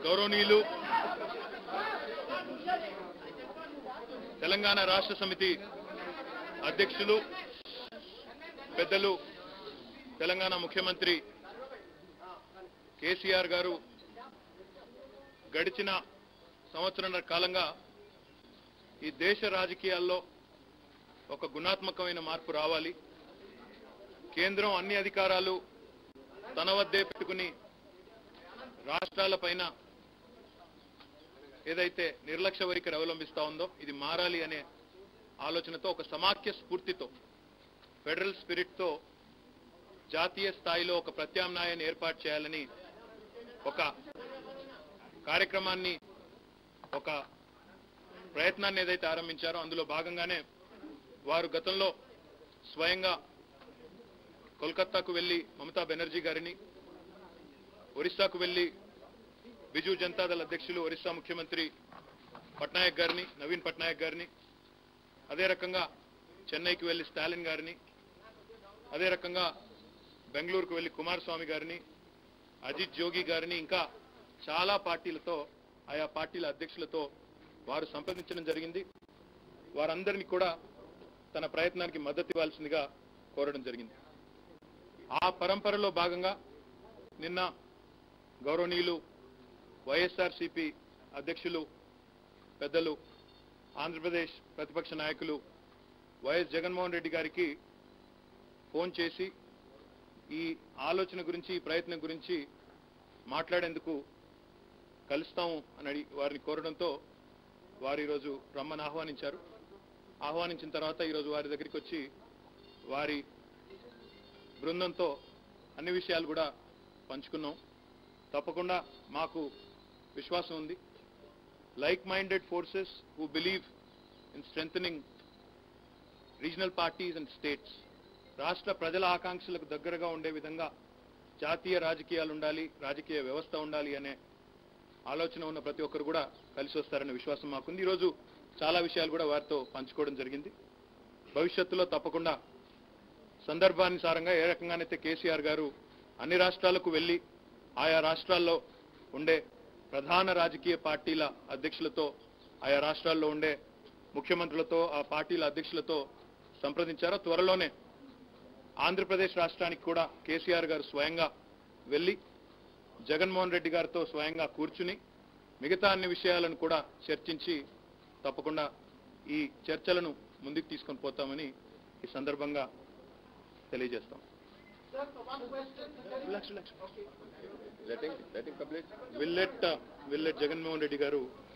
గౌరవనీయులు తెలంగాణ రాష్ట్ర సమితి అధ్యక్షులు పెద్దలు తెలంగాణ ముఖ్యమంత్రి కేసీఆర్ గారు గడిచిన సంవత్సరంన్నర కాలంగా ఈ దేశ రాజకీయాల్లో ఒక గుణాత్మకమైన మార్పు రావాలి కేంద్రం అన్ని అధికారాలు తన వద్దే పెట్టుకుని రాష్ట్రాల పైన ఏదైతే నిర్లక్ష్య వైఖరి అవలంబిస్తా ఉందో ఇది మారాలి అనే ఆలోచనతో ఒక సమాఖ్య స్ఫూర్తితో ఫెడరల్ స్పిరిట్ తో జాతీయ స్థాయిలో ఒక ప్రత్యామ్నాయాన్ని ఏర్పాటు చేయాలని ఒక కార్యక్రమాన్ని ఒక ప్రయత్నాన్ని ఏదైతే ఆరంభించారో అందులో భాగంగానే వారు గతంలో స్వయంగా కోల్కతాకు వెళ్లి మమతా బెనర్జీ గారిని ఒరిస్సాకు వెళ్లి బిజు జనతాదళ్ అధ్యక్షులు ఒరిస్సా ముఖ్యమంత్రి పట్నాయక్ గారిని నవీన్ పట్నాయక్ గారిని అదే రకంగా చెన్నైకి వెళ్లి స్టాలిన్ గారిని అదే రకంగా బెంగళూరుకు వెళ్లి కుమారస్వామి గారిని అజిత్ జోగి గారిని ఇంకా చాలా పార్టీలతో ఆయా పార్టీల అధ్యక్షులతో వారు సంప్రదించడం జరిగింది వారందరినీ కూడా తన ప్రయత్నానికి మద్దతు ఇవ్వాల్సిందిగా కోరడం జరిగింది ఆ పరంపరలో భాగంగా నిన్న గౌరవనీయులు వైఎస్ఆర్సిపి అధ్యక్షులు పెద్దలు ఆంధ్రప్రదేశ్ ప్రతిపక్ష నాయకులు వైఎస్ జగన్మోహన్ రెడ్డి గారికి ఫోన్ చేసి ఈ ఆలోచన గురించి ఈ ప్రయత్నం గురించి మాట్లాడేందుకు కలుస్తాము అని అడిగి వారిని కోరడంతో వారు ఈరోజు రమ్మని ఆహ్వానించారు ఆహ్వానించిన తర్వాత ఈరోజు వారి దగ్గరికి వచ్చి వారి బృందంతో అన్ని విషయాలు కూడా పంచుకున్నాం తప్పకుండా మాకు విశ్వాసం ఉంది like minded forces who believe in strong regional parties and states రాష్ట్ర ప్రజల ఆకాంక్షలకు దగ్గరగా ఉండే విధంగా జాతీయ రాజకీయాలు ఉండాలి రాజకీయ వ్యవస్థ ఉండాలి అనే ఆలోచన ఉన్న ప్రతి ఒక్కరు కూడా కలిసి వస్తారనే విశ్వాసం మాకుంది ఈరోజు చాలా విషయాలు కూడా వారితో పంచుకోవడం జరిగింది భవిష్యత్తులో తప్పకుండా సందర్భానుసారంగా ఏ రకంగానైతే కేసీఆర్ గారు అన్ని రాష్ట్రాలకు వెళ్లి ఆయా రాష్ట్రాల్లో ఉండే ప్రధాన రాజకీయ పార్టీల అధ్యక్షులతో ఆయా రాష్ట్రాల్లో ఉండే ముఖ్యమంత్రులతో ఆ పార్టీల అధ్యక్షులతో సంప్రదించారో త్వరలోనే ఆంధ్రప్రదేశ్ రాష్ట్రానికి కూడా కేసీఆర్ గారు స్వయంగా వెళ్లి జగన్మోహన్ రెడ్డి గారితో స్వయంగా కూర్చుని మిగతా అన్ని విషయాలను కూడా చర్చించి తప్పకుండా ఈ చర్చలను ముందుకు తీసుకొని పోతామని ఈ సందర్భంగా తెలియజేస్తాం Let him, let him complete. Will let will let Jaganmohan Reddy గారు